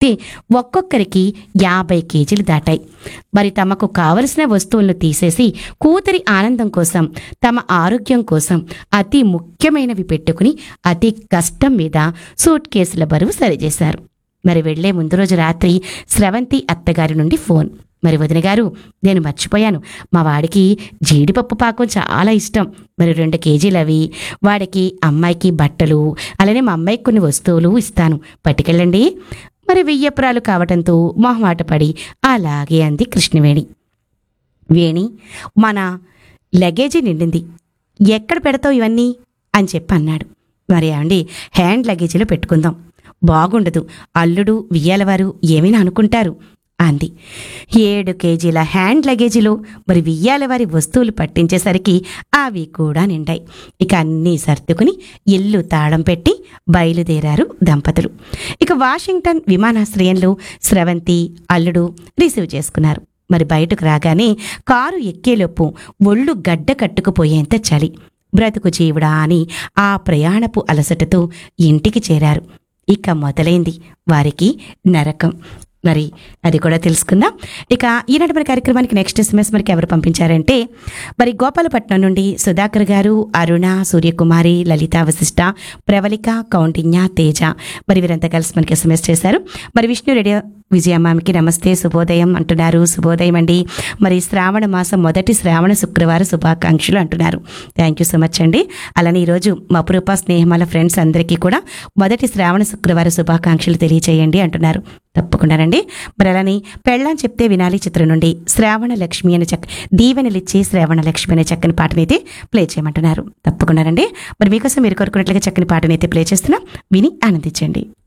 వచ్చేసరికి ఒక్కొక్కరికి యాభై కేజీలు దాటాయి మరి తమకు కావలసిన వస్తువులను తీసేసి కూతురి ఆనందం కోసం తమ ఆరోగ్యం కోసం అతి ముఖ్యమైనవి పెట్టుకుని అతి కష్టం మీద సూట్ కేసుల బరువు సరిచేశారు మరి వెళ్లే ముందు రోజు రాత్రి స్రవంతి అత్తగారి నుండి ఫోన్ మరి వదిన గారు నేను మర్చిపోయాను మా వాడికి జీడిపప్పు పాకం చాలా ఇష్టం మరి రెండు కేజీలు అవి వాడికి అమ్మాయికి బట్టలు అలానే మా అమ్మాయికి కొన్ని వస్తువులు ఇస్తాను పట్టుకెళ్ళండి మరి వెయ్యపురాలు కావటంతో మొహమాట పడి అలాగే అంది కృష్ణవేణి వేణి మన లగేజీ నిండింది ఎక్కడ పెడతావు ఇవన్నీ అని చెప్పి అన్నాడు మరి ఏమండి హ్యాండ్ లగేజీలో పెట్టుకుందాం బాగుండదు అల్లుడు వియ్యాలవారు ఏమైనా అనుకుంటారు అంది ఏడు కేజీల హ్యాండ్ లగేజీలో మరి వియ్యాల వారి వస్తువులు పట్టించేసరికి అవి కూడా నిండాయి ఇక అన్నీ సర్దుకుని ఇల్లు తాళం పెట్టి బయలుదేరారు దంపతులు ఇక వాషింగ్టన్ విమానాశ్రయంలో స్రవంతి అల్లుడు రిసీవ్ చేసుకున్నారు మరి బయటకు రాగానే కారు ఎక్కేలోపు ఒళ్ళు గడ్డ కట్టుకుపోయేంత చలి బ్రతుకు జీవుడా అని ఆ ప్రయాణపు అలసటతో ఇంటికి చేరారు ఇక మొదలైంది వారికి నరకం మరి అది కూడా తెలుసుకుందాం ఇక ఈనాటి మన కార్యక్రమానికి నెక్స్ట్ ఎస్ఎంఎస్ మనకి ఎవరు పంపించారంటే మరి గోపాలపట్నం నుండి సుధాకర్ గారు అరుణ సూర్యకుమారి లలిత వశిష్ట ప్రవళిక కౌండిన్య తేజ మరి వీరంతా కలిసి మనకి ఎస్ఎంఎస్ చేశారు మరి విష్ణు రేడియో విజయమ్మామికి నమస్తే శుభోదయం అంటున్నారు శుభోదయం అండి మరి శ్రావణ మాసం మొదటి శ్రావణ శుక్రవారం శుభాకాంక్షలు అంటున్నారు థ్యాంక్ యూ సో మచ్ అండి అలానే ఈరోజు మా పురూప స్నేహమాల ఫ్రెండ్స్ అందరికీ కూడా మొదటి శ్రావణ శుక్రవారం శుభాకాంక్షలు తెలియచేయండి అంటున్నారు తప్పకుండానండి మరి అలానే పెళ్ళాం చెప్తే వినాలి చిత్రం నుండి శ్రావణ లక్ష్మి అనే చక్క దీవెనలిచ్చి శ్రావణ లక్ష్మి అనే చక్కని పాటనైతే ప్లే చేయమంటున్నారు తప్పకుండానండి మరి మీకోసం మీరు కోరుకున్నట్లుగా చక్కని పాటనైతే ప్లే చేస్తున్నాం విని ఆనందించండి